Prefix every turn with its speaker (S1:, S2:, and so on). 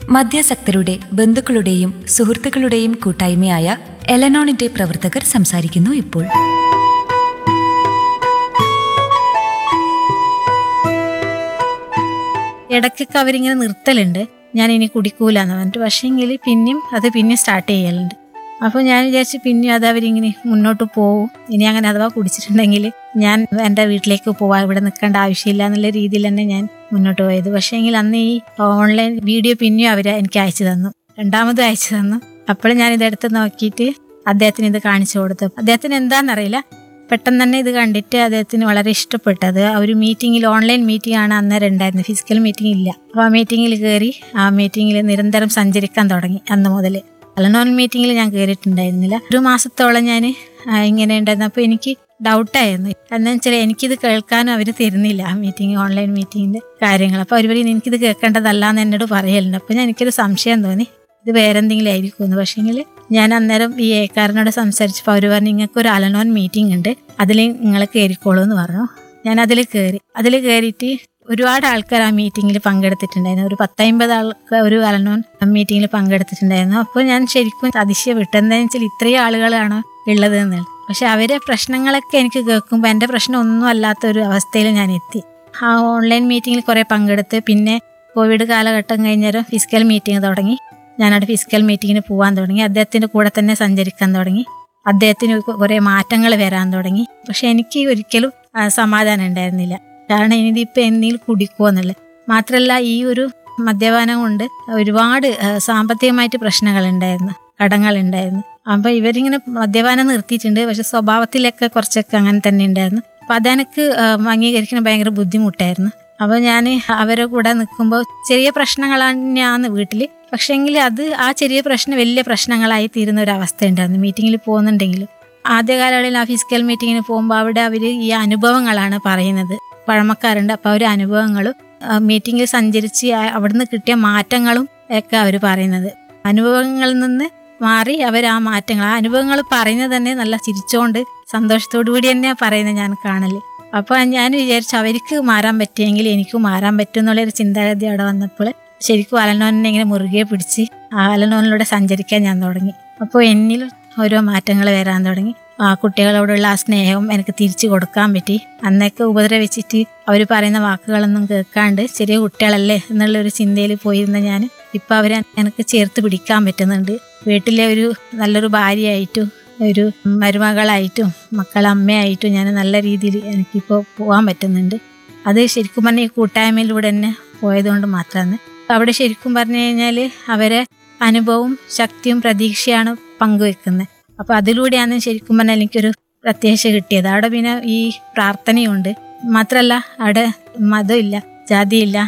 S1: മദ്യാസക്തരുടെ ബന്ധുക്കളുടെയും സുഹൃത്തുക്കളുടെയും കൂട്ടായ്മയായ എലനോണിന്റെ പ്രവർത്തകർ സംസാരിക്കുന്നു ഇപ്പോൾ
S2: ഇടയ്ക്കൊക്കെ അവരിങ്ങനെ നിർത്തലുണ്ട് ഞാൻ ഇനി കുടിക്കൂലെന്ന് പറഞ്ഞിട്ട് പക്ഷേങ്കിൽ പിന്നെയും അത് പിന്നെ സ്റ്റാർട്ട് ചെയ്യലുണ്ട് അപ്പോൾ ഞാൻ വിചാരിച്ചു പിന്നെയും അത് അവരിങ്ങനെ മുന്നോട്ട് പോവും ഇനി അങ്ങനെ അഥവാ കുടിച്ചിട്ടുണ്ടെങ്കിൽ ഞാൻ എൻ്റെ വീട്ടിലേക്ക് പോവാം ഇവിടെ നിൽക്കേണ്ട ആവശ്യമില്ല എന്നുള്ള രീതിയിൽ തന്നെ ഞാൻ മുന്നോട്ട് പോയത് പക്ഷേങ്കിൽ അന്ന് ഈ ഓൺലൈൻ വീഡിയോ പിന്നെയും അവർ എനിക്ക് അയച്ചു തന്നു രണ്ടാമതും അയച്ചു തന്നു അപ്പോൾ ഞാൻ ഇതെടുത്ത് നോക്കിയിട്ട് അദ്ദേഹത്തിന് ഇത് കാണിച്ചു കൊടുത്തു അദ്ദേഹത്തിന് എന്താണെന്നറിയില്ല പെട്ടെന്ന് തന്നെ ഇത് കണ്ടിട്ട് അദ്ദേഹത്തിന് വളരെ ഇഷ്ടപ്പെട്ടത് ആ ഒരു മീറ്റിംഗിൽ ഓൺലൈൻ മീറ്റിംഗ് ആണ് അന്നേരം ഉണ്ടായിരുന്നത് ഫിസിക്കൽ മീറ്റിംഗ് ഇല്ല അപ്പോൾ ആ മീറ്റിംഗിൽ കയറി ആ മീറ്റിംഗിൽ നിരന്തരം സഞ്ചരിക്കാൻ തുടങ്ങി അന്ന് മുതൽ അലനോൺ മീറ്റിംഗിൽ ഞാൻ കയറിയിട്ടുണ്ടായിരുന്നില്ല ഒരു മാസത്തോളം ഞാൻ ഇങ്ങനെ ഉണ്ടായിരുന്നു അപ്പോൾ എനിക്ക് ഡൗട്ടായിരുന്നു എന്താ വെച്ചാൽ എനിക്കിത് കേൾക്കാനും അവർ തരുന്നില്ല ആ മീറ്റിംഗ് ഓൺലൈൻ മീറ്റിങ്ങിൻ്റെ കാര്യങ്ങൾ അപ്പോൾ അവർ പറയും എനിക്കിത് കേൾക്കേണ്ടതല്ല എന്ന് എന്നോട് പറയലുണ്ട് അപ്പോൾ ഞാൻ എനിക്കൊരു സംശയം തോന്നി ഇത് വേറെ എന്തെങ്കിലും ആയിരിക്കുമെന്ന് പക്ഷേങ്കിൽ ഞാൻ അന്നേരം ഈ ഏക്കാരനോട് സംസാരിച്ചപ്പോൾ അവർ പറഞ്ഞു നിങ്ങൾക്ക് ഒരു അലനോൻ മീറ്റിംഗ് ഉണ്ട് അതിൽ നിങ്ങൾ കയറിക്കോളൂ എന്ന് പറഞ്ഞു ഞാൻ അതിൽ കയറി അതിൽ കയറിയിട്ട് ഒരുപാട് ആൾക്കാർ ആ മീറ്റിങ്ങിൽ പങ്കെടുത്തിട്ടുണ്ടായിരുന്നു ഒരു പത്തമ്പത് ആൾക്കാർ ഒരു അലനോൻ മീറ്റിങ്ങിൽ പങ്കെടുത്തിട്ടുണ്ടായിരുന്നു അപ്പോൾ ഞാൻ ശരിക്കും അതിശയപ്പെട്ടു എന്താണെന്ന് വെച്ചാൽ ഇത്രയും ആളുകളാണ് ഉള്ളത് എന്നുള്ളത് പക്ഷെ അവരെ പ്രശ്നങ്ങളൊക്കെ എനിക്ക് കേൾക്കുമ്പോൾ എൻ്റെ പ്രശ്നം ഒന്നും അല്ലാത്ത ഒരു അവസ്ഥയിൽ ഞാൻ എത്തി ആ ഓൺലൈൻ മീറ്റിങ്ങിൽ കുറേ പങ്കെടുത്ത് പിന്നെ കോവിഡ് കാലഘട്ടം കഴിഞ്ഞേരം ഫിസിക്കൽ മീറ്റിംഗ് തുടങ്ങി ഞാനവിടെ ഫിസിക്കൽ മീറ്റിങ്ങിന് പോകാൻ തുടങ്ങി അദ്ദേഹത്തിൻ്റെ കൂടെ തന്നെ സഞ്ചരിക്കാൻ തുടങ്ങി അദ്ദേഹത്തിന് കുറേ മാറ്റങ്ങൾ വരാൻ തുടങ്ങി പക്ഷെ എനിക്ക് ഒരിക്കലും ആ, സമാധാനം ഉണ്ടായിരുന്നില്ല കാരണം ഇനിയിപ്പോൾ എന്തെങ്കിലും കുടിക്കുമോ എന്നുള്ളത് മാത്രമല്ല ഈ ഒരു മദ്യപാനം കൊണ്ട് ഒരുപാട് ആ, സാമ്പത്തികമായിട്ട് പ്രശ്നങ്ങളുണ്ടായിരുന്നു കടങ്ങളുണ്ടായിരുന്നു അപ്പോൾ ഇവരിങ്ങനെ മദ്യപാനം നിർത്തിയിട്ടുണ്ട് പക്ഷെ സ്വഭാവത്തിലൊക്കെ കുറച്ചൊക്കെ അങ്ങനെ തന്നെ ഉണ്ടായിരുന്നു അപ്പോൾ അതെനിക്ക് ആ, അംഗീകരിക്കാൻ ഭയങ്കര ബുദ്ധിമുട്ടായിരുന്നു അപ്പോൾ ഞാൻ അവരെ കൂടെ നിൽക്കുമ്പോൾ ചെറിയ പ്രശ്നങ്ങൾ തന്നെയാണ് വീട്ടിൽ പക്ഷേങ്കിൽ അത് ആ ചെറിയ പ്രശ്നം വലിയ പ്രശ്നങ്ങളായി തീരുന്ന ഒരു അവസ്ഥ ഉണ്ടായിരുന്നു മീറ്റിങ്ങിൽ പോകുന്നുണ്ടെങ്കിലും ആദ്യകാലങ്ങളിൽ ആ ഫിസിക്കൽ മീറ്റിങ്ങിന് പോകുമ്പോൾ അവിടെ അവർ ഈ അനുഭവങ്ങളാണ് പറയുന്നത് പഴമക്കാരുണ്ട് അപ്പോൾ അവർ അനുഭവങ്ങളും മീറ്റിങ്ങിൽ സഞ്ചരിച്ച് ആ- അവിടുന്ന് കിട്ടിയ മാറ്റങ്ങളും ഒക്കെ അവർ പറയുന്നത് അനുഭവങ്ങളിൽ നിന്ന് മാറി അവർ ആ മാറ്റങ്ങൾ ആ അനുഭവങ്ങൾ പറയുന്നത് തന്നെ നല്ല ചിരിച്ചുകൊണ്ട് സന്തോഷത്തോടു കൂടി തന്നെയാണ് പറയുന്നത് ഞാൻ കാണല് അപ്പോൾ ഞാൻ വിചാരിച്ചു അവർക്ക് മാറാൻ പറ്റിയെങ്കിൽ എനിക്കും മാറാൻ പറ്റും എന്നുള്ളൊരു ചിന്താഗതി അവിടെ വന്നപ്പോൾ ശരിക്കും അലനോനെ ഇങ്ങനെ മുറുകെ പിടിച്ച് ആ അലനോനിലൂടെ സഞ്ചരിക്കാൻ ഞാൻ തുടങ്ങി അപ്പോൾ എന്നിൽ ഓരോ മാറ്റങ്ങൾ വരാൻ തുടങ്ങി ആ കുട്ടികളോടുള്ള ആ സ്നേഹവും എനിക്ക് തിരിച്ചു കൊടുക്കാൻ പറ്റി അന്നൊക്കെ ഉപദ്രവിച്ചിട്ട് അവർ പറയുന്ന വാക്കുകളൊന്നും കേൾക്കാണ്ട് ചെറിയ കുട്ടികളല്ലേ എന്നുള്ളൊരു ചിന്തയിൽ പോയിരുന്ന ഞാൻ ഇപ്പം അവരെ എനിക്ക് ചേർത്ത് പിടിക്കാൻ പറ്റുന്നുണ്ട് വീട്ടിലെ ഒരു നല്ലൊരു ഭാര്യയായിട്ടും ഒരു മരുമകളായിട്ടും മക്കളമ്മയായിട്ടും ഞാൻ നല്ല രീതിയിൽ എനിക്കിപ്പോൾ പോകാൻ പറ്റുന്നുണ്ട് അത് ശരിക്കും പറഞ്ഞാൽ ഈ കൂട്ടായ്മയിലൂടെ തന്നെ പോയതുകൊണ്ട് മാത്രമാണ് അവിടെ ശരിക്കും പറഞ്ഞു കഴിഞ്ഞാൽ അവരെ അനുഭവവും ശക്തിയും പ്രതീക്ഷയാണ് പങ്കുവെക്കുന്നത് അപ്പോൾ അതിലൂടെയാണ് ശരിക്കും പറഞ്ഞാൽ എനിക്കൊരു പ്രത്യാശ കിട്ടിയത് അവിടെ പിന്നെ ഈ പ്രാർത്ഥനയുണ്ട് മാത്രമല്ല അവിടെ മതമില്ല ജാതിയില്ല